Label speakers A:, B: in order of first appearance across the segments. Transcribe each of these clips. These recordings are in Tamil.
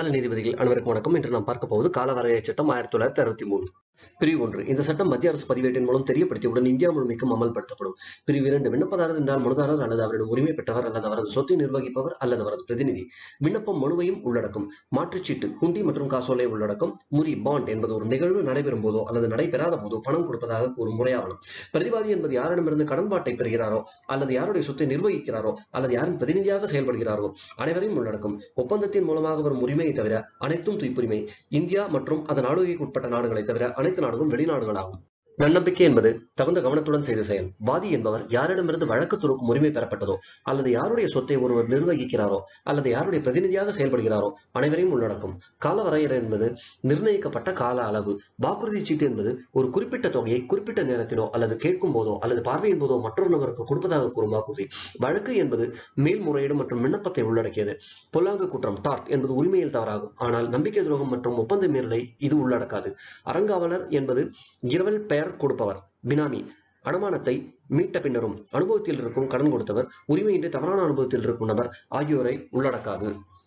A: மேலாள நீதிபதிகள் அனைவருக்கும் வணக்கம் இன்று நாம் பார்க்க போவது காலவரைய சட்டம் ஆயிரத்தி தொள்ளாயிரத்தி அறுபத்தி மூணு பிரிவு ஒன்று இந்த சட்டம் மத்திய அரசு பதிவேட்டின் மூலம் தெரியப்படுத்தியவுடன் இந்தியா முழுமைக்கும் அமல்படுத்தப்படும் பிரிவு இரண்டு விண்ணப்பதாரர் என்றால் மனுதாரர் அல்லது அவரிடம் உரிமை பெற்றவர் அல்லது அவரது சொத்தை நிர்வகிப்பவர் அல்லது அவரது பிரதிநிதி விண்ணப்பம் மனுவையும் உள்ளடக்கும் மாற்றுச்சீட்டு குண்டி மற்றும் காசோலை உள்ளடக்கம் முறி பாண்ட் என்பது ஒரு நிகழ்வு நடைபெறும் போதோ அல்லது நடைபெறாத போதோ பணம் கொடுப்பதாக கூறும் முறையாவணும் பிரதிவாதி என்பது யாரிடமிருந்து கடன்பாட்டை பெறுகிறாரோ அல்லது யாருடைய சொத்தை நிர்வகிக்கிறாரோ அல்லது யாரின் பிரதிநிதியாக செயல்படுகிறாரோ அனைவரையும் உள்ளடக்கும் ஒப்பந்தத்தின் மூலமாக வரும் உரிமையை தவிர அனைத்தும் துய்ப்புரிமை இந்தியா மற்றும் அதன் ஆளுகைக்கு உட்பட்ட நாடுகளை தவிர அனைத்து நாடுகளும் வெளிநாடுகளாகும் நன்னம்பிக்கை என்பது தகுந்த கவனத்துடன் செய்த செயல் வாதி என்பவர் யாரிடமிருந்து வழக்கு தொடுக்கும் உரிமை பெறப்பட்டதோ அல்லது யாருடைய சொத்தை ஒருவர் நிர்வகிக்கிறாரோ அல்லது யாருடைய பிரதிநிதியாக செயல்படுகிறாரோ அனைவரையும் உள்ளடக்கும் கால வரையறை என்பது நிர்ணயிக்கப்பட்ட கால அளவு வாக்குறுதி சீட்டு என்பது ஒரு குறிப்பிட்ட தொகையை குறிப்பிட்ட நேரத்திலோ அல்லது கேட்கும் போதோ அல்லது பார்வையின் போதோ மற்றொரு நபருக்கு கொடுப்பதாக கூறும் வாக்குறுதி வழக்கு என்பது மேல்முறையீடு மற்றும் விண்ணப்பத்தை உள்ளடக்கியது பொல்லாங்கு குற்றம் டார்ட் என்பது உரிமையில் தவறாகும் ஆனால் நம்பிக்கை துரோகம் மற்றும் ஒப்பந்த மீறலை இது உள்ளடக்காது அறங்காவலர் என்பது இரவல் பெயர் கொடுப்பவர் பினாமி அனுமானத்தை மீட்ட பின்னரும் அனுபவத்தில் இருக்கும் கடன் கொடுத்தவர் உரிமையின்றி தவறான அனுபவத்தில் இருக்கும் நபர் ஆகியோரை உள்ளடக்காது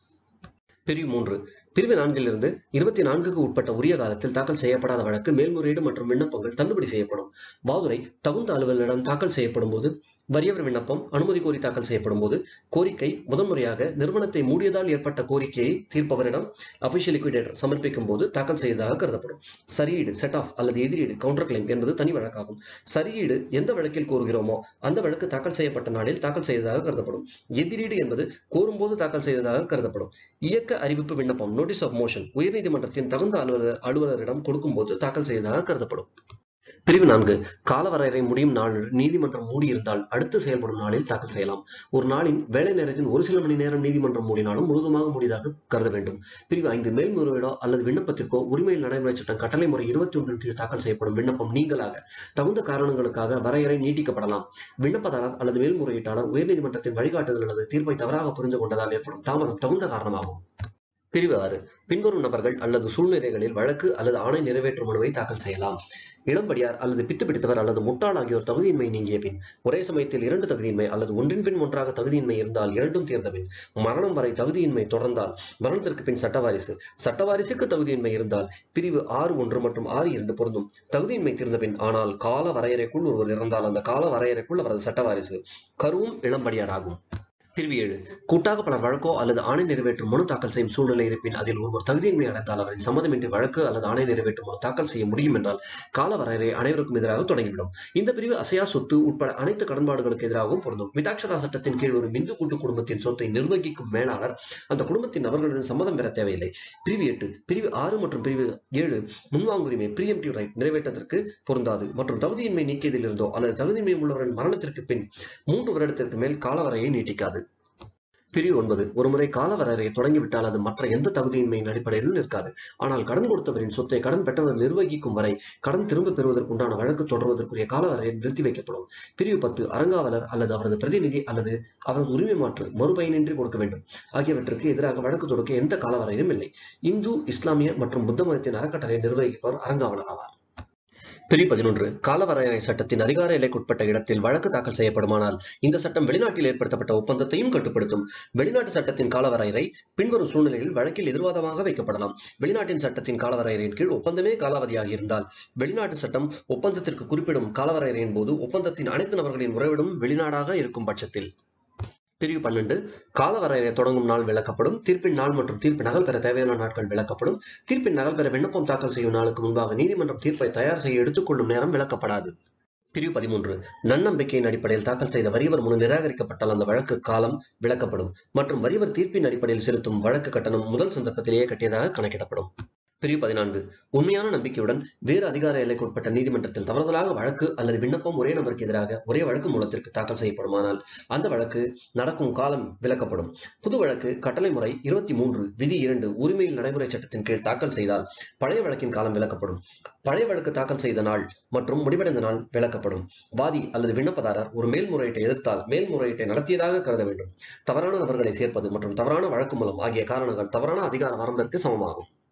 A: பிரிவு மூன்று பிரிவு நான்கிலிருந்து இருபத்தி நான்குக்கு உட்பட்ட உரிய காலத்தில் தாக்கல் செய்யப்படாத வழக்கு மேல்முறையீடு மற்றும் விண்ணப்பங்கள் தள்ளுபடி செய்யப்படும் வாதுரை தகுந்த அலுவலரிடம் தாக்கல் செய்யப்படும் போது வறியவர் விண்ணப்பம் அனுமதி கோரி தாக்கல் செய்யப்படும் போது கோரிக்கை முதன்முறையாக நிறுவனத்தை மூடியதால் ஏற்பட்ட கோரிக்கையை தீர்ப்பவரிடம் அபிஷியல் லிக்விடேட்டர் சமர்ப்பிக்கும் போது தாக்கல் செய்ததாக கருதப்படும் சரியீடு செட் ஆஃப் அல்லது எதிரீடு கவுண்டர் கிளைம் என்பது தனி வழக்காகும் சரியீடு எந்த வழக்கில் கோருகிறோமோ அந்த வழக்கு தாக்கல் செய்யப்பட்ட நாளில் தாக்கல் செய்ததாக கருதப்படும் எதிரீடு என்பது கோரும்போது தாக்கல் செய்ததாக கருதப்படும் இயக்க அறிவிப்பு விண்ணப்பம் நோட்டீஸ் ஆஃப் மோஷன் உயர்நீதிமன்றத்தின் தகுந்த அலுவலர் அலுவலரிடம் கொடுக்கும்போது தாக்கல் செய்ததாக கருதப்படும் பிரிவு நான்கு காலவரையறை முடியும் நாள் நீதிமன்றம் மூடியிருந்தால் அடுத்து செயல்படும் நாளில் தாக்கல் செய்யலாம் ஒரு நாளின் வேலை நேரத்தின் ஒரு சில மணி நேரம் நீதிமன்றம் மூடினாலும் முழுவதுமாக மூடியதாக கருத வேண்டும் பிரிவு ஐந்து மேல்முறையீடோ அல்லது விண்ணப்பத்திற்கோ உரிமையில் நடைமுறை சட்டம் கட்டளை முறை இருபத்தி ஒன்றின் கீழ் தாக்கல் செய்யப்படும் விண்ணப்பம் நீங்களாக தகுந்த காரணங்களுக்காக வரையறை நீட்டிக்கப்படலாம் விண்ணப்பதாரர் அல்லது மேல்முறையீட்டாளர் உயர்நீதிமன்றத்தின் வழிகாட்டுதல் அல்லது தீர்ப்பை தவறாக புரிந்து கொண்டதால் ஏற்படும் தாமதம் தகுந்த காரணமாகும் பிரிவு ஆறு பின்வரும் நபர்கள் அல்லது சூழ்நிலைகளில் வழக்கு அல்லது ஆணை நிறைவேற்றும் மனுவை தாக்கல் செய்யலாம் இளம்படியார் அல்லது பித்து பிடித்தவர் அல்லது முட்டாள் ஆகியோர் தகுதியின்மை நீங்கிய பின் ஒரே சமயத்தில் இரண்டு தகுதியின்மை அல்லது ஒன்றின் பின் ஒன்றாக தகுதியின்மை இருந்தால் இரண்டும் தீர்ந்த பின் மரணம் வரை தகுதியின்மை தொடர்ந்தால் மரணத்திற்கு பின் சட்டவாரிசு சட்டவாரிசுக்கு தகுதியின்மை இருந்தால் பிரிவு ஆறு ஒன்று மற்றும் ஆறு இரண்டு பொருந்தும் தகுதியின்மை தீர்ந்த பின் ஆனால் கால வரையறைக்குள் ஒருவர் இறந்தால் அந்த கால வரையறைக்குள் அவரது சட்டவாரிசு கருவும் இளம்படியார் ஆகும் பிரிவு ஏழு கூட்டாக பலர் வழக்கோ அல்லது ஆணை நிறைவேற்றும் மனு தாக்கல் செய்யும் சூழ்நிலை இருப்பின் அதில் ஒருவர் தகுதியின்மை அடைந்தால் அவரின் சம்மதமின்றி வழக்கு அல்லது ஆணை நிறைவேற்றும் மனு தாக்கல் செய்ய முடியும் என்றால் கால வரையறை அனைவருக்கும் எதிராக தொடங்கிவிடும் இந்த பிரிவு அசையா சொத்து உட்பட அனைத்து கடன்பாடுகளுக்கு எதிராகவும் பொருந்தும் மிதாட்சரா சட்டத்தின் கீழ் ஒரு மிந்து கூட்டு குடும்பத்தின் சொத்தை நிர்வகிக்கும் மேலாளர் அந்த குடும்பத்தின் நபர்களுடன் சம்மதம் பெற தேவையில்லை பிரிவு எட்டு பிரிவு ஆறு மற்றும் பிரிவு ஏழு முன்வாங்குரிமை பிரியம்டிவ் ரைட் நிறைவேற்றத்திற்கு பொருந்தாது மற்றும் தகுதியின்மை நீக்கியதில் இருந்தோ அல்லது தகுதியின்மை உள்ளவரின் மரணத்திற்கு பின் மூன்று வருடத்திற்கு மேல் காலவரையை நீட்டிக்காது பிரிவு ஒன்பது ஒருமுறை காலவரையறை தொடங்கிவிட்டால் அது மற்ற எந்த தகுதியின்மையின் அடிப்படையிலும் நிற்காது ஆனால் கடன் கொடுத்தவரின் சொத்தை கடன் பெற்றவர் நிர்வகிக்கும் வரை கடன் திரும்ப பெறுவதற்குண்டான வழக்கு தொடர்வதற்குரிய காலவரையை நிறுத்தி வைக்கப்படும் பிரிவு பத்து அறங்காவலர் அல்லது அவரது பிரதிநிதி அல்லது அவரது உரிமை மாற்று மறுபயனின்றி கொடுக்க வேண்டும் ஆகியவற்றுக்கு எதிராக வழக்கு தொடுக்க எந்த காலவரையும் இல்லை இந்து இஸ்லாமிய மற்றும் புத்த மதத்தின் அறக்கட்டளை நிர்வகிப்பவர் அறங்காவலர் ஆவார் பிரிவு பதினொன்று காலவரையறை சட்டத்தின் அதிகார எல்லைக்குட்பட்ட இடத்தில் வழக்கு தாக்கல் செய்யப்படுமானால் இந்த சட்டம் வெளிநாட்டில் ஏற்படுத்தப்பட்ட ஒப்பந்தத்தையும் கட்டுப்படுத்தும் வெளிநாட்டு சட்டத்தின் காலவரையறை பின்வரும் சூழ்நிலையில் வழக்கில் எதிர்வாதமாக வைக்கப்படலாம் வெளிநாட்டின் சட்டத்தின் காலவரையறையின் கீழ் ஒப்பந்தமே காலாவதியாகி இருந்தால் வெளிநாட்டு சட்டம் ஒப்பந்தத்திற்கு குறிப்பிடும் காலவரையறையின் போது ஒப்பந்தத்தின் அனைத்து நபர்களின் உறவிடும் வெளிநாடாக இருக்கும் பட்சத்தில் பிரிவு பன்னெண்டு கால வரையறை தொடங்கும் நாள் விளக்கப்படும் தீர்ப்பின் நாள் மற்றும் தீர்ப்பு நகல் பெற தேவையான நாட்கள் விளக்கப்படும் தீர்ப்பின் நகல் பெற விண்ணப்பம் தாக்கல் செய்யும் நாளுக்கு முன்பாக நீதிமன்றம் தீர்ப்பை தயார் செய்ய எடுத்துக்கொள்ளும் நேரம் விளக்கப்படாது பிரிவு பதிமூன்று நன்னம்பிக்கையின் அடிப்படையில் தாக்கல் செய்த வரிவர் முன் நிராகரிக்கப்பட்டால் அந்த வழக்கு காலம் விளக்கப்படும் மற்றும் வரிவர் தீர்ப்பின் அடிப்படையில் செலுத்தும் வழக்கு கட்டணம் முதல் சந்தர்ப்பத்திலேயே கட்டியதாக கணக்கிடப்படும் பிரிவு பதினான்கு உண்மையான நம்பிக்கையுடன் வேறு அதிகார எல்லைக்குட்பட்ட நீதிமன்றத்தில் தவறுதலாக வழக்கு அல்லது விண்ணப்பம் ஒரே நபருக்கு எதிராக ஒரே வழக்கு மூலத்திற்கு தாக்கல் செய்யப்படுமானால் அந்த வழக்கு நடக்கும் காலம் விளக்கப்படும் புது வழக்கு கட்டளை முறை இருபத்தி மூன்று விதி இரண்டு உரிமையில் நடைமுறை சட்டத்தின் கீழ் தாக்கல் செய்தால் பழைய வழக்கின் காலம் விளக்கப்படும் பழைய வழக்கு தாக்கல் செய்த நாள் மற்றும் முடிவடைந்த நாள் விளக்கப்படும் வாதி அல்லது விண்ணப்பதாரர் ஒரு மேல்முறையீட்டை எதிர்த்தால் மேல்முறையீட்டை நடத்தியதாக கருத வேண்டும் தவறான நபர்களை சேர்ப்பது மற்றும் தவறான வழக்கு மூலம் ஆகிய காரணங்கள் தவறான அதிகார வரம்பிற்கு சமமாகும்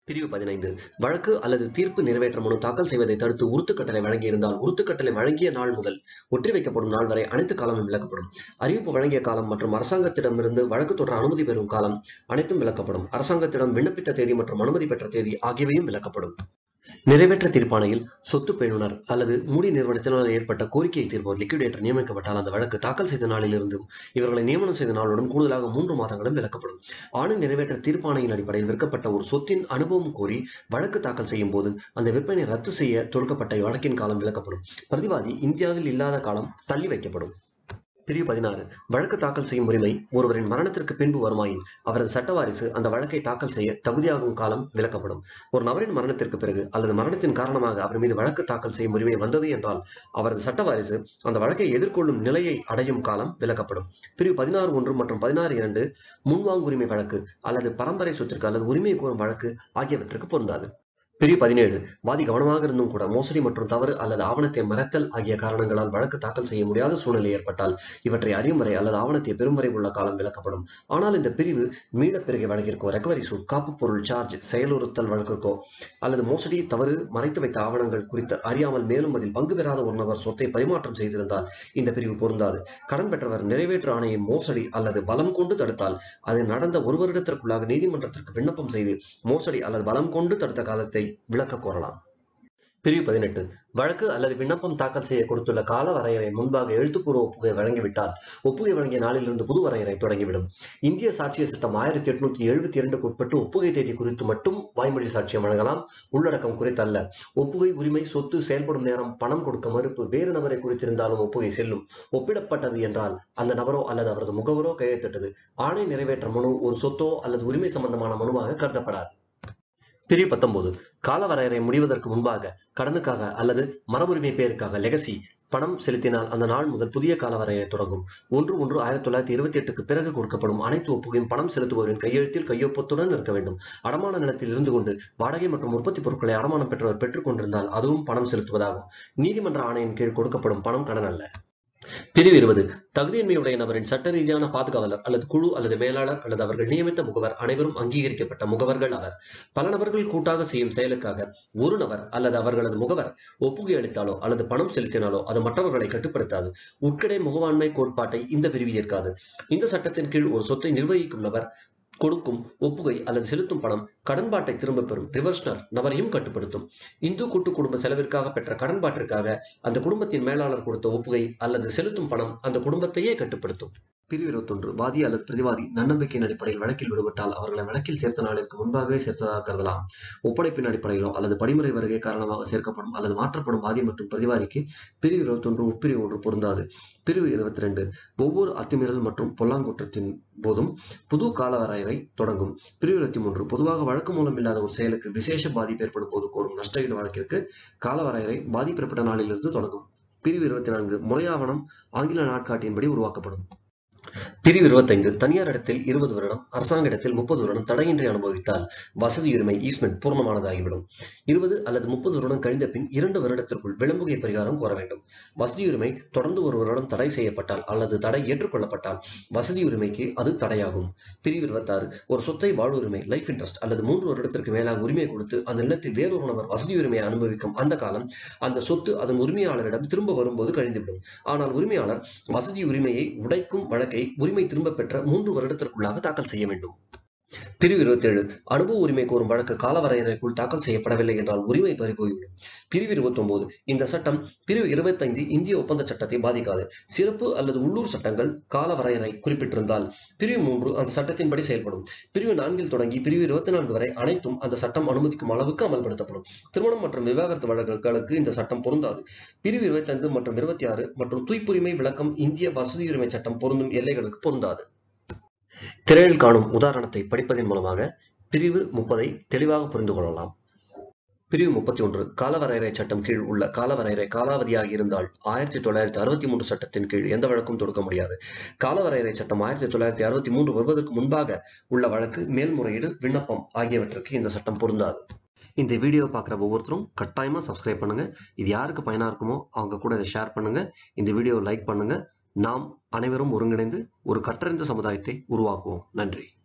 A: பிரிவு பதினைந்து வழக்கு அல்லது தீர்ப்பு நிறைவேற்ற மனு தாக்கல் செய்வதை தடுத்து உறுத்துக்கட்டளை வழங்கியிருந்தால் உறுத்துக்கட்டளை வழங்கிய நாள் முதல் ஒற்றிவைக்கப்படும் நாள் வரை அனைத்து காலமும் விளக்கப்படும் அறிவிப்பு வழங்கிய காலம் மற்றும் அரசாங்கத்திடமிருந்து வழக்கு தொடர அனுமதி பெறும் காலம் அனைத்தும் விளக்கப்படும் அரசாங்கத்திடம் விண்ணப்பித்த தேதி மற்றும் அனுமதி பெற்ற தேதி ஆகியவையும் விளக்கப்படும் நிறைவேற்ற தீர்ப்பாணையில் சொத்து பேணுனர் அல்லது மூடி நிறுவனத்தினால் ஏற்பட்ட கோரிக்கையை தீர்ப்பவர் லிக்விடேட்டர் நியமிக்கப்பட்டால் அந்த வழக்கு தாக்கல் செய்த நாளிலிருந்தும் இவர்களை நியமனம் செய்த நாளுடன் கூடுதலாக மூன்று மாதங்களும் விளக்கப்படும் ஆணை நிறைவேற்ற தீர்ப்பாணையின் அடிப்படையில் விற்கப்பட்ட ஒரு சொத்தின் அனுபவம் கோரி வழக்கு தாக்கல் செய்யும் போது அந்த விற்பனை ரத்து செய்ய தொடுக்கப்பட்ட வழக்கின் காலம் விளக்கப்படும் பிரதிவாதி இந்தியாவில் இல்லாத காலம் தள்ளி வைக்கப்படும் பிரிவு பதினாறு வழக்கு தாக்கல் செய்யும் உரிமை ஒருவரின் மரணத்திற்கு பின்பு வருமாயின் அவரது சட்ட வாரிசு அந்த வழக்கை தாக்கல் செய்ய தகுதியாகும் காலம் விளக்கப்படும் ஒரு நபரின் மரணத்திற்கு பிறகு அல்லது மரணத்தின் காரணமாக அவர் மீது வழக்கு தாக்கல் செய்யும் உரிமை வந்தது என்றால் அவரது சட்ட வாரிசு அந்த வழக்கை எதிர்கொள்ளும் நிலையை அடையும் காலம் விளக்கப்படும் பிரிவு பதினாறு ஒன்று மற்றும் பதினாறு இரண்டு முன்வாங்குரிமை வழக்கு அல்லது பரம்பரை சொத்திற்கு அல்லது உரிமை கோரும் வழக்கு ஆகியவற்றுக்கு பொருந்தாது பிரிவு பதினேழு வாதி கவனமாக இருந்தும் கூட மோசடி மற்றும் தவறு அல்லது ஆவணத்தை மறைத்தல் ஆகிய காரணங்களால் வழக்கு தாக்கல் செய்ய முடியாத சூழ்நிலை ஏற்பட்டால் இவற்றை அறியும் வரை அல்லது ஆவணத்தை பெறும் வரை உள்ள காலம் விளக்கப்படும் ஆனால் இந்த பிரிவு மீளப் பெருகிய வழக்கிற்கோ ரெக்கவரி சூட் காப்பு பொருள் சார்ஜ் செயலுறுத்தல் வழக்கிற்கோ அல்லது மோசடி தவறு மறைத்து வைத்த ஆவணங்கள் குறித்து அறியாமல் மேலும் அதில் பங்கு பெறாத ஒரு நபர் சொத்தை பரிமாற்றம் செய்திருந்தால் இந்த பிரிவு பொருந்தாது கடன் பெற்றவர் நிறைவேற்று ஆணையை மோசடி அல்லது பலம் கொண்டு தடுத்தால் அது நடந்த ஒரு வருடத்திற்குள்ளாக நீதிமன்றத்திற்கு விண்ணப்பம் செய்து மோசடி அல்லது பலம் கொண்டு தடுத்த காலத்தை விளக்க கோரலாம் பிரிவு பதினெட்டு வழக்கு அல்லது விண்ணப்பம் தாக்கல் செய்ய கொடுத்துள்ள கால வரையறை முன்பாக எழுத்துப்பூர்வ ஒப்புகை வழங்கிவிட்டால் ஒப்புகை வழங்கிய நாளிலிருந்து புது வரையறை தொடங்கிவிடும் இந்திய சாட்சிய சட்டம் ஆயிரத்தி எட்நூத்தி எழுபத்தி இரண்டுக்கு உட்பட்டு ஒப்புகை தேதி குறித்து மட்டும் வாய்மொழி சாட்சியம் வழங்கலாம் உள்ளடக்கம் குறித்தல்ல ஒப்புகை உரிமை சொத்து செயல்படும் நேரம் பணம் கொடுக்க மறுப்பு வேறு நபரை குறித்திருந்தாலும் ஒப்புகை செல்லும் ஒப்பிடப்பட்டது என்றால் அந்த நபரோ அல்லது அவரது முகவரோ கையெழுத்திட்டது ஆணை நிறைவேற்ற மனு ஒரு சொத்தோ அல்லது உரிமை சம்பந்தமான மனுவாக கருதப்படாது பிரிவு பத்தொன்பது கால வரையறை முடிவதற்கு முன்பாக கடனுக்காக அல்லது மரபுரிமை பெயருக்காக லெகசி பணம் செலுத்தினால் அந்த நாள் முதல் புதிய கால வரையறை தொடங்கும் ஒன்று ஒன்று ஆயிரத்தி தொள்ளாயிரத்தி இருபத்தி எட்டுக்கு பிறகு கொடுக்கப்படும் அனைத்து ஒப்புகையும் பணம் செலுத்துபவரின் கையெழுத்தில் கையொப்பத்துடன் இருக்க வேண்டும் அடமான நிலத்தில் இருந்து கொண்டு வாடகை மற்றும் உற்பத்தி பொருட்களை அடமானம் பெற்றவர் பெற்றுக் கொண்டிருந்தால் அதுவும் பணம் செலுத்துவதாகும் நீதிமன்ற ஆணையின் கீழ் கொடுக்கப்படும் பணம் கடன் அல்ல பிரிவு இருபது தகுதியின்மையுடைய நபரின் சட்ட ரீதியான பாதுகாவலர் அல்லது குழு அல்லது மேலாளர் அல்லது அவர்கள் நியமித்த முகவர் அனைவரும் அங்கீகரிக்கப்பட்ட முகவர்கள் அவர் பல நபர்கள் கூட்டாக செய்யும் செயலுக்காக ஒரு நபர் அல்லது அவர்களது முகவர் ஒப்புகை அளித்தாலோ அல்லது பணம் செலுத்தினாலோ அது மற்றவர்களை கட்டுப்படுத்தாது உட்கடை முகவாண்மை கோட்பாட்டை இந்த பிரிவு ஏற்காது இந்த சட்டத்தின் கீழ் ஒரு சொத்தை நிர்வகிக்கும் நபர் கொடுக்கும் ஒப்புகை அல்லது செலுத்தும் பணம் கடன்பாட்டை திரும்ப பெறும் ரிவர்ஸ்னர் நபரையும் கட்டுப்படுத்தும் இந்து கூட்டு குடும்ப செலவிற்காக பெற்ற கடன்பாட்டிற்காக அந்த குடும்பத்தின் மேலாளர் கொடுத்த ஒப்புகை அல்லது செலுத்தும் பணம் அந்த குடும்பத்தையே கட்டுப்படுத்தும் பிரிவு இருபத்தொன்று வாதி அல்லது பிரதிவாதி நன்னம்பிக்கையின் அடிப்படையில் வழக்கில் விடுபட்டால் அவர்களை வழக்கில் சேர்த்த நாளிற்கு முன்பாகவே சேர்த்ததாக கருதலாம் ஒப்படைப்பின் அடிப்படையிலோ அல்லது படிமுறை வருகை காரணமாக சேர்க்கப்படும் அல்லது மாற்றப்படும் வாதி மற்றும் பிரதிவாதிக்கு பிரிவு இருபத்தொன்று உட்பிரிவு ஒன்று பொருந்தாது பிரிவு இருபத்தி ரெண்டு ஒவ்வொரு அத்துமீறல் மற்றும் பொல்லாங்குற்றத்தின் போதும் புது கால வரையறை தொடங்கும் பிரிவு இருபத்தி மூன்று பொதுவாக வழக்கு மூலம் இல்லாத ஒரு செயலுக்கு விசேஷ பாதிப்பு ஏற்படும் போது கோரும் நஷ்டஈடு வழக்கிற்கு கால வரையறை பாதிப்பிடப்பட்ட நாளிலிருந்து தொடங்கும் பிரிவு இருபத்தி நான்கு முறையாவணம் ஆங்கில நாட்காட்டியின்படி உருவாக்கப்படும் பிரிவு இருபத்தைந்து தனியார் இடத்தில் இருபது வருடம் அரசாங்க இடத்தில் முப்பது வருடம் தடையின்றி அனுபவித்தால் வசதி உரிமை ஈஸ்மெண்ட் பூர்ணமானதாகிவிடும் இருபது அல்லது முப்பது வருடம் கழிந்த பின் இரண்டு வருடத்திற்குள் விளம்புகை பரிகாரம் கோர வேண்டும் வசதி உரிமை தொடர்ந்து ஒரு வருடம் தடை செய்யப்பட்டால் அல்லது தடை ஏற்றுக்கொள்ளப்பட்டால் வசதி உரிமைக்கு அது தடையாகும் பிரிவு இருபத்தாறு ஒரு சொத்தை வாழ்வுரிமை லைஃப் இன்ட்ரெஸ்ட் அல்லது மூன்று வருடத்திற்கு மேலாக உரிமை கொடுத்து அந்த நிலத்தில் வேறொரு நபர் வசதி உரிமையை அனுபவிக்கும் அந்த காலம் அந்த சொத்து அதன் உரிமையாளரிடம் திரும்ப வரும்போது கழிந்துவிடும் ஆனால் உரிமையாளர் வசதி உரிமையை உடைக்கும் வழக்கை உரிமை திரும்ப பெற்ற மூன்று வருடத்திற்குள்ளாக தாக்கல் செய்ய வேண்டும் பிரிவு இருபத்தேழு அனுபவ உரிமை கோரும் வழக்கு காலவரையறைக்குள் தாக்கல் செய்யப்படவில்லை என்றால் உரிமை பறிபோய்விடும் பிரிவு இருபத்தொன்பது இந்த சட்டம் பிரிவு இருபத்தைந்து இந்திய ஒப்பந்த சட்டத்தை பாதிக்காது சிறப்பு அல்லது உள்ளூர் சட்டங்கள் கால வரையறை குறிப்பிட்டிருந்தால் பிரிவு மூன்று அந்த சட்டத்தின்படி செயல்படும் பிரிவு நான்கில் தொடங்கி பிரிவு இருபத்தி நான்கு வரை அனைத்தும் அந்த சட்டம் அனுமதிக்கும் அளவுக்கு அமல்படுத்தப்படும் திருமணம் மற்றும் விவாகரத்து வழக்குகளுக்கு இந்த சட்டம் பொருந்தாது பிரிவு இருபத்தைந்து மற்றும் இருபத்தி ஆறு மற்றும் தூய்ப்புரிமை விளக்கம் இந்திய வசதியுரிமை சட்டம் பொருந்தும் எல்லைகளுக்கு பொருந்தாது திரையில் காணும் உதாரணத்தை படிப்பதன் மூலமாக பிரிவு முப்பதை தெளிவாக புரிந்து கொள்ளலாம் பிரிவு முப்பத்தி ஒன்று காலவரையறை சட்டம் கீழ் உள்ள காலவரையறை காலாவதியாக இருந்தால் ஆயிரத்தி தொள்ளாயிரத்தி அறுபத்தி மூன்று சட்டத்தின் கீழ் எந்த வழக்கும் தொடுக்க முடியாது காலவரையறை சட்டம் ஆயிரத்தி தொள்ளாயிரத்தி அறுபத்தி மூன்று வருவதற்கு முன்பாக உள்ள வழக்கு மேல்முறையீடு விண்ணப்பம் ஆகியவற்றுக்கு இந்த சட்டம் பொருந்தாது இந்த வீடியோ பார்க்குற ஒவ்வொருத்தரும் கட்டாயமா சப்ஸ்கிரைப் பண்ணுங்க இது யாருக்கு பயனா இருக்குமோ அவங்க கூட இதை ஷேர் பண்ணுங்க இந்த வீடியோ லைக் பண்ணுங்க நாம் அனைவரும் ஒருங்கிணைந்து ஒரு கற்றறிந்த சமுதாயத்தை உருவாக்குவோம் நன்றி